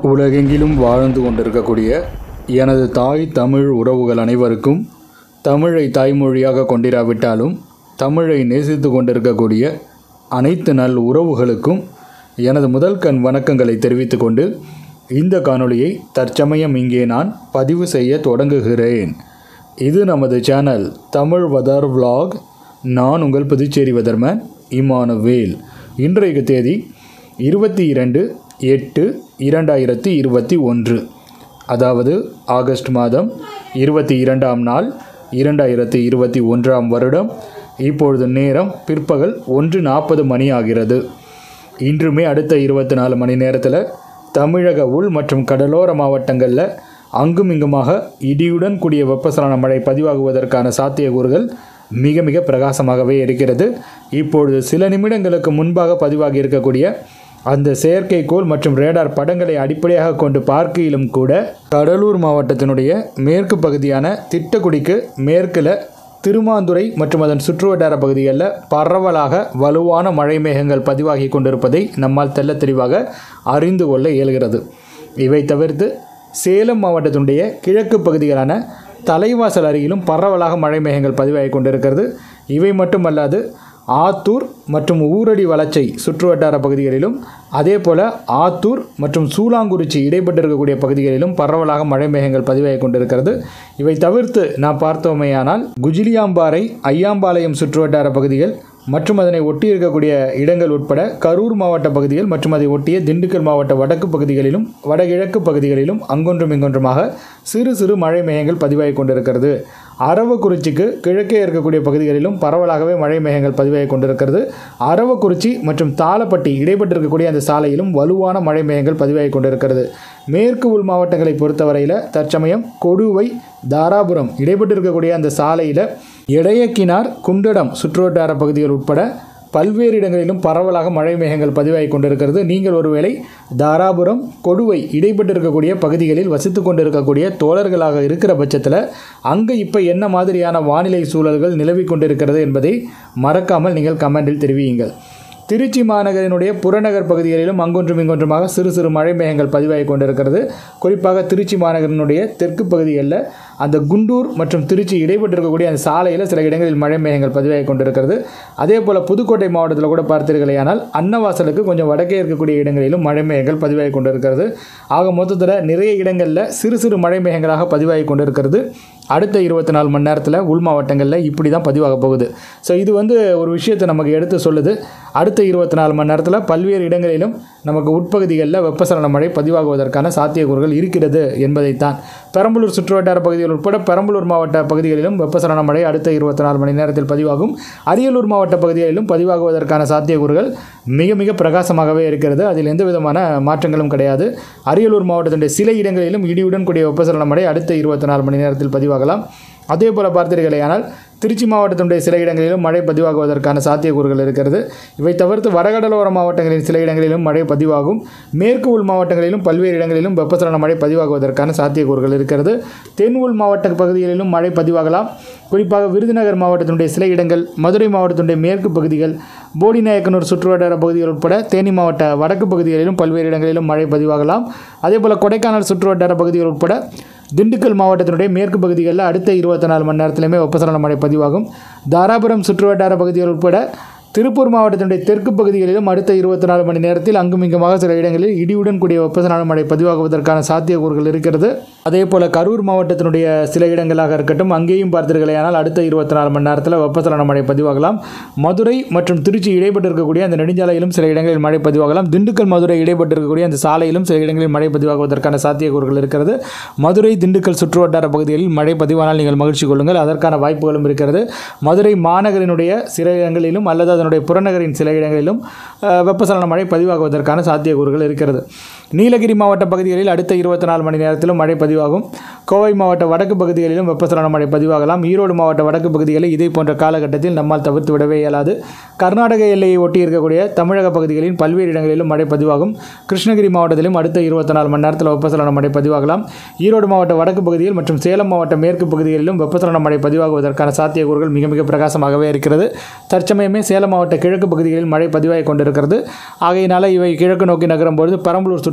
உலகெங்கிலும் வாழ்ந்து கொண்டிருக்கக்கூடிய எனது தாய் தமிழ் உறவுகள் அனைவருக்கும் தமிழை தாய்மொழியாக கொண்டிராவிட்டாலும் தமிழை நேசித்து கொண்டிருக்கக்கூடிய அனைத்து நல் உறவுகளுக்கும் எனது முதல் கண் வணக்கங்களை தெரிவித்துக் கொண்டு இந்த காணொளியை தற்சமயம் இங்கே நான் பதிவு செய்ய தொடங்குகிறேன் இது நமது சேனல் தமிழ் வதர் vlog நான் உங்கள் புதுச்சேரி வதர்மேன் இமானுவேல் இன்றைய தேதி இருபத்தி இரண்டு எட்டு இரண்டாயிரத்தி இருபத்தி ஒன்று அதாவது ஆகஸ்ட் மாதம் இருபத்தி இரண்டாம் நாள் இரண்டாயிரத்தி இருபத்தி ஒன்றாம் வருடம் இப்பொழுது நேரம் பிற்பகல் ஒன்று நாற்பது மணி ஆகிறது இன்றுமே அடுத்த இருபத்தி நாலு மணி நேரத்தில் தமிழக உள் மற்றும் கடலோர மாவட்டங்களில் அங்கும் இங்குமாக இடியுடன் கூடிய வெப்பசலன மழை பதிவாகுவதற்கான சாத்தியக்கூறுகள் மிக மிக பிரகாசமாகவே இருக்கிறது இப்பொழுது சில நிமிடங்களுக்கு முன்பாக பதிவாகி இருக்கக்கூடிய அந்த செயற்கைக்கோள் மற்றும் ரேடார் படங்களை அடிப்படையாக கொண்டு பார்க்கையிலும் கூட கடலூர் மாவட்டத்தினுடைய மேற்கு பகுதியான திட்டக்குடிக்கு மேற்கில் திருமாந்துறை மற்றும் அதன் சுற்றுவட்டார பகுதிகளில் பரவலாக வலுவான மழை மேகங்கள் பதிவாகி கொண்டிருப்பதை நம்மால் தெள்ளத் தெளிவாக அறிந்து கொள்ள இயல்கிறது இவை தவிர்த்து சேலம் மாவட்டத்தினுடைய கிழக்கு பகுதிகளான தலைவாசல் அருகிலும் பரவலாக மழை மேகங்கள் பதிவாகி கொண்டிருக்கிறது இவை மட்டுமல்லாது ஆத்தூர் மற்றும் ஊரடி வளச்சை சுற்றுவட்டார பகுதிகளிலும் அதே போல் ஆத்தூர் மற்றும் சூலாங்குறிச்சி இடைப்பட்டிருக்கக்கூடிய பகுதிகளிலும் பரவலாக மழை மேகங்கள் பதிவாகி கொண்டிருக்கிறது இவை தவிர்த்து நாம் பார்த்தோமேயானால் குஜிலியாம்பாறை ஐயாம்பாளையம் சுற்றுவட்டார பகுதிகள் மற்றும் அதனை ஒட்டி இருக்கக்கூடிய இடங்கள் உட்பட கரூர் மாவட்ட பகுதிகள் மற்றும் அதை ஒட்டிய திண்டுக்கல் மாவட்ட வடக்கு பகுதிகளிலும் வடகிழக்கு பகுதிகளிலும் அங்கொன்றும் இங்கொன்றுமாக சிறு சிறு மழை மேகங்கள் பதிவாகி கொண்டிருக்கிறது அரவக்குறிச்சிக்கு கிழக்கே இருக்கக்கூடிய பகுதிகளிலும் பரவலாகவே மழை மேகங்கள் பதிவாகி கொண்டிருக்கிறது அரவக்குறிச்சி மற்றும் தாளப்பட்டி இடைப்பட்டிருக்கக்கூடிய அந்த சாலையிலும் வலுவான மழை மேகங்கள் பதிவாகி கொண்டிருக்கிறது மேற்கு உள் மாவட்டங்களை பொறுத்தவரையில் தற்சமயம் கொடுவை தாராபுரம் இடைப்பட்டிருக்கக்கூடிய அந்த சாலையில் இடையக்கினார் குண்டடம் சுற்றுவட்டார பகுதிகள் உட்பட பல்வேறு இடங்களிலும் பரவலாக மழை மேகங்கள் பதிவாகி கொண்டிருக்கிறது நீங்கள் ஒருவேளை தாராபுரம் கொடுவை இடைப்பட்டிருக்கக்கூடிய பகுதிகளில் வசித்து கொண்டிருக்கக்கூடிய தோழர்களாக இருக்கிற பட்சத்தில் அங்கே இப்போ என்ன மாதிரியான வானிலை சூழல்கள் நிலவி கொண்டிருக்கிறது என்பதை மறக்காமல் நீங்கள் கமெண்டில் தெரிவியுங்கள் திருச்சி மாநகரினுடைய புறநகர் பகுதிகளிலும் அங்கொன்றும் இங்கொன்றுமாக சிறு சிறு மழை மேகங்கள் பதிவாகி கொண்டிருக்கிறது குறிப்பாக திருச்சி மாநகரினுடைய தெற்கு பகுதிகளில் அந்த குண்டூர் மற்றும் திருச்சி இடைப்பட்டிருக்கக்கூடிய அந்த சாலையில் சில இடங்களில் மழை மேகங்கள் பதிவாகி கொண்டிருக்கிறது அதே போல் புதுக்கோட்டை மாவட்டத்தில் கூட பார்த்தீர்களேயானால் அன்னவாசலுக்கு கொஞ்சம் வடக்கே இருக்கக்கூடிய இடங்களிலும் மழை மேகங்கள் பதிவாகி கொண்டிருக்கிறது ஆக மொத்தத்தில் நிறைய இடங்களில் சிறு சிறு மழை மேகங்களாக பதிவாகி கொண்டிருக்கிறது அடுத்த இருபத்தி நாலு மணி நேரத்தில் உள் மாவட்டங்களில் இப்படி தான் பதிவாக போகுது ஸோ இது வந்து ஒரு விஷயத்தை நமக்கு எடுத்து சொல்லுது அடுத்த இருபத்தி நாலு மணி நேரத்தில் பல்வேறு இடங்களிலும் நமக்கு உட்பகுதிகளில் வெப்பசலன மழை பதிவாகுவதற்கான சாத்தியக்கூறுகள் இருக்கிறது என்பதைத்தான் பெரம்பலூர் சுற்றுவட்டார பகுதிகள் உட்பட பெரம்பலூர் மாவட்ட பகுதிகளிலும் வெப்பசலன மழை அடுத்த இருபத்தி நாலு மணி நேரத்தில் பதிவாகும் அரியலூர் மாவட்ட பகுதிகளிலும் பதிவாகுவதற்கான சாத்தியக்கூறுகள் மிக மிக பிரகாசமாகவே இருக்கிறது அதில் எந்த விதமான மாற்றங்களும் கிடையாது அரியலூர் மாவட்டத்தினுடைய சில இடங்களிலும் இடியுடன் கூடிய வெப்பசலன மழை அடுத்த இருபத்தி நாலு மணி நேரத்தில் பதிவாகலாம் அதே போல் பார்த்தீர்களேயானால் திருச்சி மாவட்டத்தினுடைய சில இடங்களிலும் மழை பதிவாகுவதற்கான சாத்தியக்கூறுகள் இருக்கிறது இவை தவிர்த்து வடகடலோர மாவட்டங்களின் சில இடங்களிலும் மழை பதிவாகும் மேற்கு உள் மாவட்டங்களிலும் பல்வேறு இடங்களிலும் வெப்பசலன மழை பதிவாகுவதற்கான சாத்தியக்கூறுகள் இருக்கிறது தென் உள் மாவட்ட பகுதிகளிலும் மழை பதிவாகலாம் குறிப்பாக விருதுநகர் மாவட்டத்தினுடைய சில இடங்கள் மதுரை மாவட்டத்தினுடைய மேற்கு பகுதிகள் போடிநாயக்கனூர் சுற்றுவட்டார பகுதிகள் உட்பட தேனி மாவட்ட வடக்கு பகுதிகளிலும் பல்வேறு இடங்களிலும் மழை பதிவாகலாம் அதேபோல் கொடைக்கானல் சுற்றுவட்டார பகுதிகள் உட்பட திண்டுக்கல் மாவட்டத்தினுடைய மேற்கு பகுதிகளில் அடுத்த இருபத்தி நாலு மணி நேரத்திலுமே வெப்பசலன மழை பதிவாகும் தாராபுரம் சுற்றுவட்டார பகுதிகள் உட்பட திருப்பூர் மாவட்டத்தினுடைய தெற்கு பகுதிகளிலும் அடுத்த இருபத்தி நாலு மணி நேரத்தில் அங்கும் இங்குமாக சில இடங்களில் இடியுடன் கூடிய வெப்பசலன மழை பதிவாகுவதற்கான சாத்தியக்கூறுகள் இருக்கிறது அதே போல் கரூர் மாவட்டத்தினுடைய சில இடங்களாக இருக்கட்டும் அங்கேயும் பார்த்தீர்களேயானால் அடுத்த இருபத்தி நாலு மணி நேரத்தில் வெப்பசலன மழை பதிவாகலாம் மதுரை மற்றும் திருச்சி இடைப்பட்டு இருக்கக்கூடிய அந்த நெடுஞ்சாலையிலும் சில இடங்களில் மழை பதிவாகலாம் திண்டுக்கல் மதுரை இடைப்பட்டு இருக்கக்கூடிய அந்த சாலையிலும் சில இடங்களில் மழை பதிவாகுவதற்கான சாத்தியக்கூறுகள் இருக்கிறது மதுரை திண்டுக்கல் சுற்றுவட்டார பகுதிகளில் மழை பதிவானால் நீங்கள் மகிழ்ச்சி கொள்ளுங்கள் அதற்கான வாய்ப்புகளும் இருக்கிறது மதுரை மாநகரினுடைய சில இடங்களிலும் அல்லது அதனுடைய புறநகரின் சில இடங்களிலும் அஹ், வெப்பசலன மழை பதிவாகுவதற்கான சாத்தியக்கூறுகள் இருக்கிறது நீலகிரி மாவட்ட பகுதிகளில் அடுத்த இருபத்தி நாலு மணி நேரத்திலும் மழை பதிவாகும் கோவை மாவட்ட வடக்கு பகுதிகளிலும் வெப்பசலன மழை பதிவாகலாம் ஈரோடு மாவட்ட வடக்கு பகுதிகளில் இதே போன்ற காலகட்டத்தில் நம்மால் தவிர்த்து விடவே இயலாது கர்நாடக எல்லையை ஒட்டி இருக்கக்கூடிய தமிழக பகுதிகளின் பல்வேறு இடங்களிலும் மழை பதிவாகும் கிருஷ்ணகிரி மாவட்டத்திலும் அடுத்த இருபத்தி நாலு மணி நேரத்தில் வெப்பசலன மழை பதிவாகலாம் ஈரோடு மாவட்ட வடக்கு பகுதியில் மற்றும் சேலம் மாவட்ட மேற்கு பகுதிகளிலும் வெப்பசலன மழை பதிவாகுவதற்கான சாத்தியக்கூறுகள் மிக மிக பிரகாசமாகவே இருக்கிறது தற்சமயமே சேலம் மாவட்ட கிழக்கு பகுதிகளில் மழை பதிவாகி கொண்டிருக்கிறது ஆகையினால இவை கிழக்கு நோக்கி நகரும் பொழுது பெரம்பலூர் சுற்று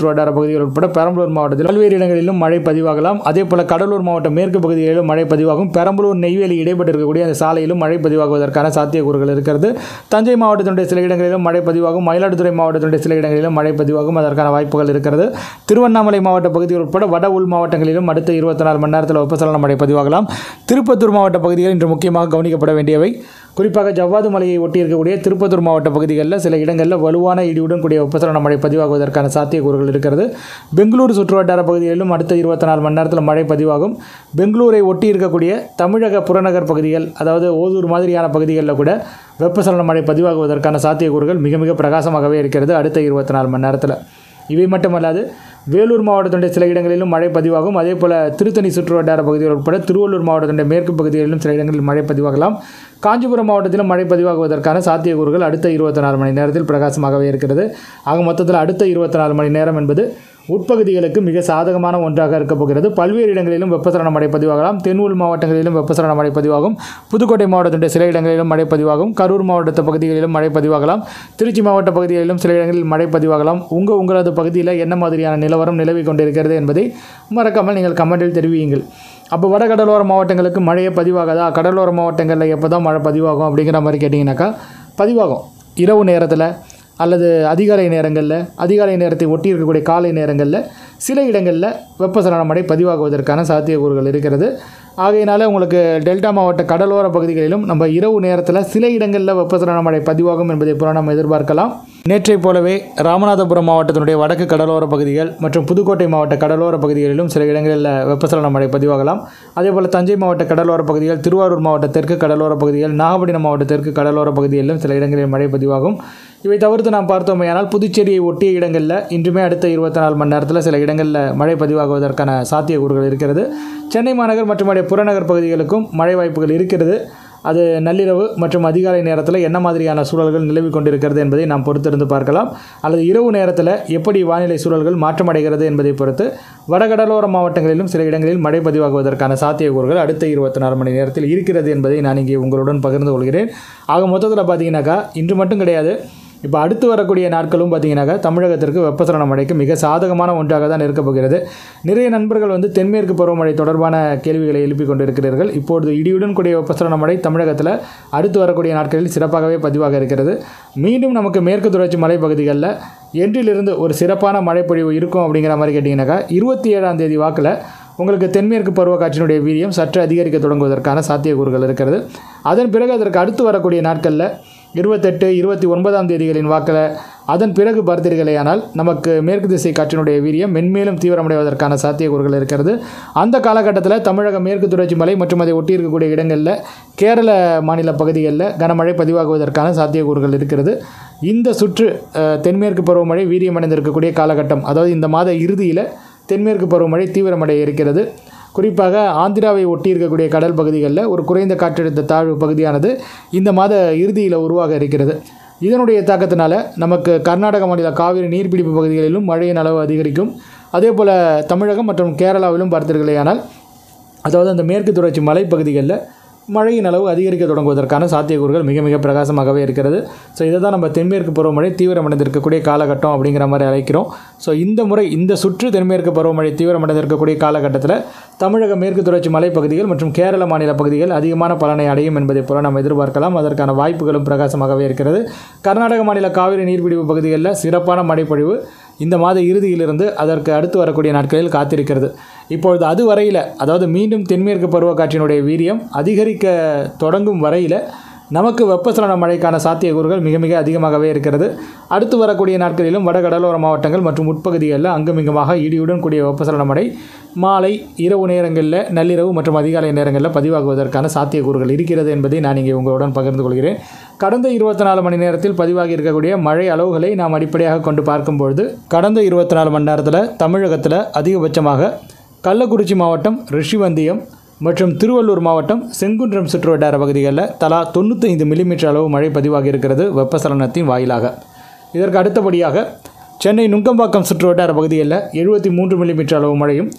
சுற்று வட்டார பகுதிகள் உட்பட பெரம்பலூர் மாவட்டத்தில் பல்வேறு இடங்களிலும் மழை பதிவாகலாம் அதே போல் கடலூர் மாவட்டம் மேற்கு பகுதிகளிலும் மழை பதிவாகும் பெரம்பலூர் நெய்வேலி இடைப்பட்டு இருக்கக்கூடிய அந்த சாலையிலும் மழை பதிவாகுவதற்கான சாத்தியக்கூறுகள் இருக்கிறது தஞ்சை மாவட்டத்தினுடைய சில இடங்களிலும் மழை பதிவாகும் மயிலாடுதுறை மாவட்டத்தினுடைய சில இடங்களிலும் மழை பதிவாகும் அதற்கான வாய்ப்புகள் இருக்கிறது திருவண்ணாமலை மாவட்ட பகுதிகள் உட்பட வட உள் மாவட்டங்களிலும் அடுத்த இருபத்தி நாலு மணி நேரத்தில் வெப்பசலன மழை பதிவாகலாம் திருப்பத்தூர் மாவட்ட பகுதிகள் இன்று முக்கியமாக கவனிக்கப்பட வேண்டியவை குறிப்பாக ஜவ்வாது மலையை ஒட்டி இருக்கக்கூடிய திருப்பத்தூர் மாவட்ட பகுதிகளில் சில இடங்களில் வலுவான இடியுடன் கூடிய வெப்பசலன மழை பதிவாகுவதற்கான சாத்தியக்கூறுகள் இருக்கிறது பெங்களூரு சுற்றுவட்டார பகுதிகளிலும் அடுத்த இருபத்தி நாலு மணி நேரத்தில் மழை பதிவாகும் பெங்களூரை ஒட்டி இருக்கக்கூடிய தமிழக புறநகர் பகுதிகள் அதாவது ஓதூர் மாதிரியான பகுதிகளில் கூட வெப்பசலன மழை பதிவாகுவதற்கான சாத்தியக்கூறுகள் மிக மிக பிரகாசமாகவே இருக்கிறது அடுத்த இருபத்தி நாலு மணி நேரத்தில் இவை மட்டுமல்லாது வேலூர் மாவட்டத்தினுடைய சில இடங்களிலும் மழை பதிவாகும் அதே போல் திருத்தணி சுற்றுவட்டார பகுதிகள் உட்பட திருவள்ளூர் மாவட்டத்தினுடைய மேற்கு பகுதிகளிலும் சில இடங்களில் மழை பதிவாகலாம் காஞ்சிபுரம் மாவட்டத்திலும் மழை பதிவாகுவதற்கான சாத்தியக்கூறுகள் அடுத்த இருபத்தி நாலு மணி நேரத்தில் பிரகாசமாகவே இருக்கிறது ஆக மொத்தத்தில் அடுத்த இருபத்தி நாலு மணி நேரம் என்பது உட்பகுதிகளுக்கு மிக சாதகமான ஒன்றாக இருக்கப் போகிறது பல்வேறு இடங்களிலும் வெப்பசலன மழை பதிவாகலாம் தென்ஊர் மாவட்டங்களிலும் வெப்பசலன மழை பதிவாகும் புதுக்கோட்டை மாவட்டத்தினுடைய சில இடங்களிலும் மழை பதிவாகும் கரூர் மாவட்ட பகுதிகளிலும் மழை பதிவாகலாம் திருச்சி மாவட்ட பகுதிகளிலும் சில இடங்களில் மழை பதிவாகலாம் உங்கள் உங்களது பகுதியில் என்ன மாதிரியான நிலவரம் நிலவி கொண்டிருக்கிறது என்பதை மறக்காமல் நீங்கள் கமெண்டில் தெரிவியுங்கள் அப்போ வட கடலோர மாவட்டங்களுக்கு மழையே பதிவாகாதா கடலோர மாவட்டங்களில் எப்போ தான் மழை பதிவாகும் அப்படிங்கிற மாதிரி கேட்டிங்கனாக்கா பதிவாகும் இரவு நேரத்தில் அல்லது அதிகாலை நேரங்களில் அதிகாலை நேரத்தை ஒட்டி இருக்கக்கூடிய காலை நேரங்களில் சில இடங்களில் வெப்பசலன மழை பதிவாகுவதற்கான சாத்தியக்கூறுகள் இருக்கிறது ஆகையினால உங்களுக்கு டெல்டா மாவட்ட கடலோர பகுதிகளிலும் நம்ம இரவு நேரத்தில் சில இடங்களில் வெப்பசலன மழை பதிவாகும் என்பதை போல நம்ம எதிர்பார்க்கலாம் நேற்றைப் போலவே ராமநாதபுரம் மாவட்டத்தினுடைய வடக்கு கடலோர பகுதிகள் மற்றும் புதுக்கோட்டை மாவட்ட கடலோர பகுதிகளிலும் சில இடங்களில் வெப்பசலன மழை பதிவாகலாம் அதேபோல் தஞ்சை மாவட்ட கடலோர பகுதிகள் திருவாரூர் மாவட்ட தெற்கு கடலோர பகுதிகள் நாகப்பட்டினம் மாவட்ட தெற்கு கடலோர பகுதிகளிலும் சில இடங்களில் மழை பதிவாகும் இவை தவிர்த்து நாம் பார்த்தோமேயானால் புதுச்சேரியை ஒட்டிய இடங்களில் இன்றுமே அடுத்த இருபத்தி நாலு மணி நேரத்தில் சில இடங்களில் மழை பதிவாகுவதற்கான சாத்தியக்கூறுகள் இருக்கிறது சென்னை மாநகர் மற்றும் அடைய புறநகர் பகுதிகளுக்கும் மழை வாய்ப்புகள் இருக்கிறது அது நள்ளிரவு மற்றும் அதிகாலை நேரத்தில் என்ன மாதிரியான சூழல்கள் நிலவி கொண்டிருக்கிறது என்பதை நாம் பொறுத்திருந்து பார்க்கலாம் அல்லது இரவு நேரத்தில் எப்படி வானிலை சூழல்கள் மாற்றமடைகிறது என்பதை பொறுத்து வடகடலோர மாவட்டங்களிலும் சில இடங்களில் மழை பதிவாகுவதற்கான சாத்தியக்கூறுகள் அடுத்த இருபத்தி நாலு மணி நேரத்தில் இருக்கிறது என்பதை நான் இங்கே உங்களுடன் பகிர்ந்து கொள்கிறேன் ஆக மொத்தத்தில் பார்த்தீங்கன்னாக்கா இன்று மட்டும் கிடையாது இப்போ அடுத்து வரக்கூடிய நாட்களும் பார்த்தீங்கன்னாக்கா தமிழகத்திற்கு வெப்பசலன மழைக்கு மிக சாதகமான ஒன்றாக தான் இருக்கப் போகிறது நிறைய நண்பர்கள் வந்து தென்மேற்கு பருவமழை தொடர்பான கேள்விகளை எழுப்பிக் கொண்டிருக்கிறீர்கள் இப்பொழுது இடியுடன் கூடிய வெப்பசலன மழை தமிழகத்தில் அடுத்து வரக்கூடிய நாட்களில் சிறப்பாகவே பதிவாக இருக்கிறது மீண்டும் நமக்கு மேற்கு தொடர்ச்சி மலைப்பகுதிகளில் என்றிலிருந்து ஒரு சிறப்பான மழைப்பொழிவு இருக்கும் அப்படிங்கிற மாதிரி கேட்டிங்கனாக்கா இருபத்தி ஏழாம் தேதி வாக்கில் உங்களுக்கு தென்மேற்கு பருவக்காற்றினுடைய வீரியம் சற்று அதிகரிக்க தொடங்குவதற்கான சாத்தியக்கூறுகள் இருக்கிறது அதன் பிறகு அதற்கு அடுத்து வரக்கூடிய நாட்களில் இருபத்தெட்டு இருபத்தி ஒன்பதாம் தேதிகளின் வாக்கில் அதன் பிறகு பார்த்தீர்களேயானால் நமக்கு மேற்கு திசை காற்றினுடைய வீரியம் மென்மேலும் தீவிரமடைவதற்கான சாத்தியக்கூறுகள் இருக்கிறது அந்த காலகட்டத்தில் தமிழக மேற்கு தொடர்ச்சி மலை மற்றும் அதை ஒட்டி இருக்கக்கூடிய இடங்களில் கேரள மாநில பகுதிகளில் கனமழை பதிவாகுவதற்கான சாத்தியக்கூறுகள் இருக்கிறது இந்த சுற்று அஹ், தென்மேற்கு பருவமழை வீரியமடைந்திருக்கக்கூடிய காலகட்டம் அதாவது இந்த மாத இறுதியில் தென்மேற்கு பருவமழை தீவிரமடைய இருக்கிறது குறிப்பாக ஆந்திராவை ஒட்டி இருக்கக்கூடிய கடல் பகுதிகளில் ஒரு குறைந்த காற்றழுத்த தாழ்வு பகுதியானது இந்த மாத இறுதியில் உருவாக இருக்கிறது இதனுடைய தாக்கத்தினால நமக்கு கர்நாடக மாநில காவிரி நீர்பிடிப்பு பகுதிகளிலும் மழையின் அளவு அதிகரிக்கும் அதே போல் தமிழகம் மற்றும் கேரளாவிலும் பார்த்தீர்களேயானால் அதாவது அந்த மேற்கு தொடர்ச்சி மலைப்பகுதிகளில் மழையின் அளவு அதிகரிக்க தொடங்குவதற்கான சாத்தியக்கூறுகள் மிக மிக பிரகாசமாகவே இருக்கிறது ஸோ இதை தான் நம்ம தென்மேற்கு பருவமழை தீவிரமடைந்திருக்கக்கூடிய காலகட்டம் அப்படிங்கிற மாதிரி அழைக்கிறோம் ஸோ இந்த முறை இந்த சுற்று தென்மேற்கு பருவமழை தீவிரமடைந்திருக்கக்கூடிய காலகட்டத்தில் தமிழக மேற்கு தொடர்ச்சி மலைப்பகுதிகள் மற்றும் கேரள மாநில பகுதிகள் அதிகமான பலனை அடையும் என்பதை போல நாம் எதிர்பார்க்கலாம் அதற்கான வாய்ப்புகளும் பிரகாசமாகவே இருக்கிறது கர்நாடக மாநில காவிரி நீர்பிடிப்பு பகுதிகளில் சிறப்பான மழைப்பொழிவு இந்த மாத இறுதியிலிருந்து அதற்கு அடுத்து வரக்கூடிய நாட்களில் காத்திருக்கிறது இப்பொழுது அது வரையில் அதாவது மீண்டும் தென்மேற்கு பருவக்காற்றினுடைய வீரியம் அதிகரிக்க தொடங்கும் வரையில் நமக்கு வெப்பசலன மழைக்கான சாத்தியக்கூறுகள் மிக மிக அதிகமாகவே இருக்கிறது அடுத்து வரக்கூடிய நாட்களிலும் வட கடலோர மாவட்டங்கள் மற்றும் உட்பகுதிகளில் அங்குமிங்குமாக இடியுடன் கூடிய வெப்பசலன மழை மாலை இரவு நேரங்களில் நள்ளிரவு மற்றும் அதிகாலை நேரங்களில் பதிவாகுவதற்கான சாத்தியக்கூறுகள் இருக்கிறது என்பதை நான் இங்கே உங்களுடன் பகிர்ந்து கொள்கிறேன் கடந்த இருபத்தி நாலு மணி நேரத்தில் பதிவாகி இருக்கக்கூடிய மழை அளவுகளை நாம் அடிப்படையாக கொண்டு பார்க்கும்பொழுது கடந்த இருபத்தி நாலு மணி நேரத்தில் தமிழகத்தில் அதிகபட்சமாக கள்ளக்குறிச்சி மாவட்டம் ரிஷிவந்தியம் மற்றும் திருவள்ளூர் மாவட்டம் செங்குன்றம் சுற்றுவட்டார பகுதிகளில் தலா தொண்ணூத்தைந்து மில்லிமீட்டர் அளவு மழை பதிவாகி இருக்கிறது வெப்பசலனத்தின் வாயிலாக இதற்கு அடுத்தபடியாக சென்னை நுங்கம்பாக்கம் சுற்றுவட்டார பகுதிகளில் எழுபத்தி மூன்று மில்லிமீட்டர் அளவு மழையும்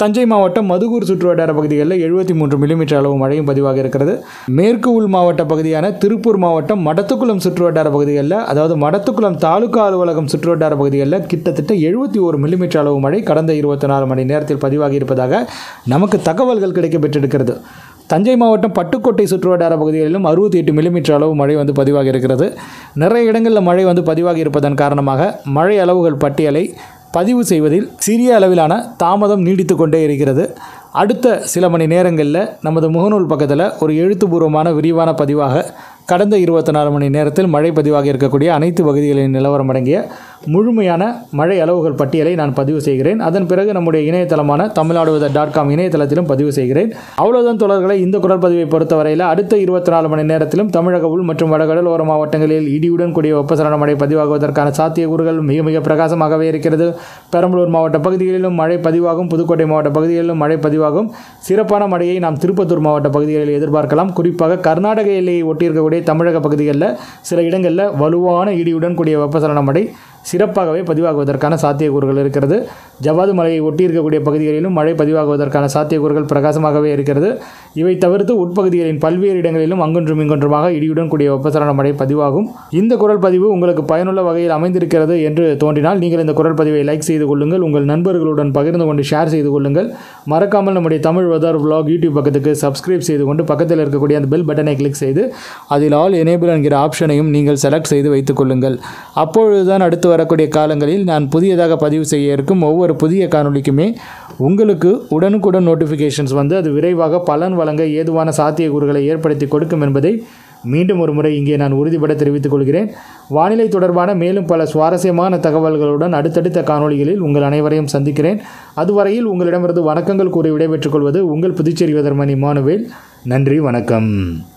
தஞ்சை மாவட்டம் மதுகூர் சுற்றுவட்டார பகுதிகளில் எழுபத்தி மூன்று மில்லிமீட்டர் அளவு மழையும் பதிவாக இருக்கிறது மேற்கு உள் மாவட்ட பகுதியான திருப்பூர் மாவட்டம் மடத்துக்குளம் சுற்றுவட்டார பகுதிகளில் அதாவது மடத்துக்குளம் தாலுகா அலுவலகம் சுற்றுவட்டார பகுதிகளில் கிட்டத்தட்ட எழுபத்தி ஒரு மில்லிமீட்டர் அளவு மழை கடந்த இருபத்தி நாலு மணி நேரத்தில் பதிவாகி இருப்பதாக நமக்கு தகவல்கள் கிடைக்கப்பெற்றிருக்கிறது தஞ்சை மாவட்டம் பட்டுக்கோட்டை சுற்றுவட்டார பகுதிகளிலும் அறுபத்தி எட்டு மில்லிமீட்டர் அளவு மழை வந்து பதிவாகி இருக்கிறது நிறைய இடங்களில் மழை வந்து பதிவாகி இருப்பதன் காரணமாக மழை அளவுகள் பட்டியலை பதிவு செய்வதில் சிறிய அளவிலான தாமதம் நீடித்து கொண்டே இருக்கிறது அடுத்த சில மணி நேரங்களில் நமது முகநூல் பக்கத்தில் ஒரு எழுத்துப்பூர்வமான விரிவான பதிவாக கடந்த இருபத்தி நாலு மணி நேரத்தில் மழை பதிவாகி இருக்கக்கூடிய அனைத்து பகுதிகளின் நிலவரம் அடங்கிய முழுமையான மழை அளவுகள் பட்டியலை நான் பதிவு செய்கிறேன் அதன் பிறகு நம்முடைய இணையதளமான தமிழ்நாடு டாட் காம் இணையதளத்திலும் பதிவு செய்கிறேன் அவ்வளோதான் தொடர்களை இந்த குரல் பதிவை பொறுத்தவரையில் அடுத்த இருபத்தி நாலு மணி நேரத்திலும் தமிழக உள் மற்றும் வடகடலோர மாவட்டங்களில் இடியுடன் கூடிய வெப்பசலன மழை பதிவாகுவதற்கான சாத்தியக்கூறுகள் மிக மிக பிரகாசமாகவே இருக்கிறது பெரம்பலூர் மாவட்ட பகுதிகளிலும் மழை பதிவாகும் புதுக்கோட்டை மாவட்ட பகுதிகளிலும் மழை பதிவாகும் சிறப்பான மழையை நாம் திருப்பத்தூர் மாவட்ட பகுதிகளில் எதிர்பார்க்கலாம் குறிப்பாக கர்நாடக எல்லையை ஒட்டியிருக்கக்கூடிய தமிழக பகுதிகளில் சில இடங்களில் வலுவான இடியுடன் கூடிய வெப்பசலன மழை சிறப்பாகவே பதிவாகுவதற்கான சாத்தியக்கூறுகள் இருக்கிறது ஜவ்வாது மலையை ஒட்டியிருக்கக்கூடிய பகுதிகளிலும் மழை பதிவாகுவதற்கான சாத்தியக்கூறுகள் பிரகாசமாகவே இருக்கிறது இவை தவிர்த்து உட்பகுதிகளின் பல்வேறு இடங்களிலும் அங்கொன்றும் இங்கொன்றுமாக இடியுடன் கூடிய வெப்பசலன மழை பதிவாகும் இந்த குரல் பதிவு உங்களுக்கு பயனுள்ள வகையில் அமைந்திருக்கிறது என்று தோன்றினால் நீங்கள் இந்த குரல் பதிவை லைக் செய்து கொள்ளுங்கள் உங்கள் நண்பர்களுடன் பகிர்ந்து கொண்டு ஷேர் செய்து கொள்ளுங்கள் மறக்காமல் நம்முடைய தமிழ் வெதர் vlog யூடியூப் பக்கத்துக்கு சப்ஸ்கிரைப் செய்து கொண்டு பக்கத்தில் இருக்கக்கூடிய அந்த பெல் பட்டனை கிளிக் செய்து அதில் ஆல் எனேபிள் என்கிற ஆப்ஷனையும் நீங்கள் செலக்ட் செய்து வைத்துக் கொள்ளுங்கள் அப்பொழுதுதான் அடுத்து வரக்கூடிய காலங்களில் நான் புதியதாக பதிவு செய்ய இருக்கும் ஒவ்வொரு புதிய காணொளிக்குமே உங்களுக்கு உடனுக்குடன் நோட்டிஃபிகேஷன்ஸ் வந்து அது விரைவாக பலன் வழங்க ஏதுவான சாத்தியக்கூறுகளை ஏற்படுத்தி கொடுக்கும் என்பதை மீண்டும் ஒரு முறை இங்கே நான் உறுதிபட தெரிவித்துக் கொள்கிறேன் வானிலை தொடர்பான மேலும் பல சுவாரஸ்யமான தகவல்களுடன் அடுத்தடுத்த காணொளிகளில் உங்கள் அனைவரையும் சந்திக்கிறேன் அதுவரையில் உங்களிடமிருந்து வணக்கங்கள் கூறி விடைபெற்றுக் கொள்வது உங்கள் புதுச்சேரி வெதர்மணி மானுவேல் நன்றி வணக்கம்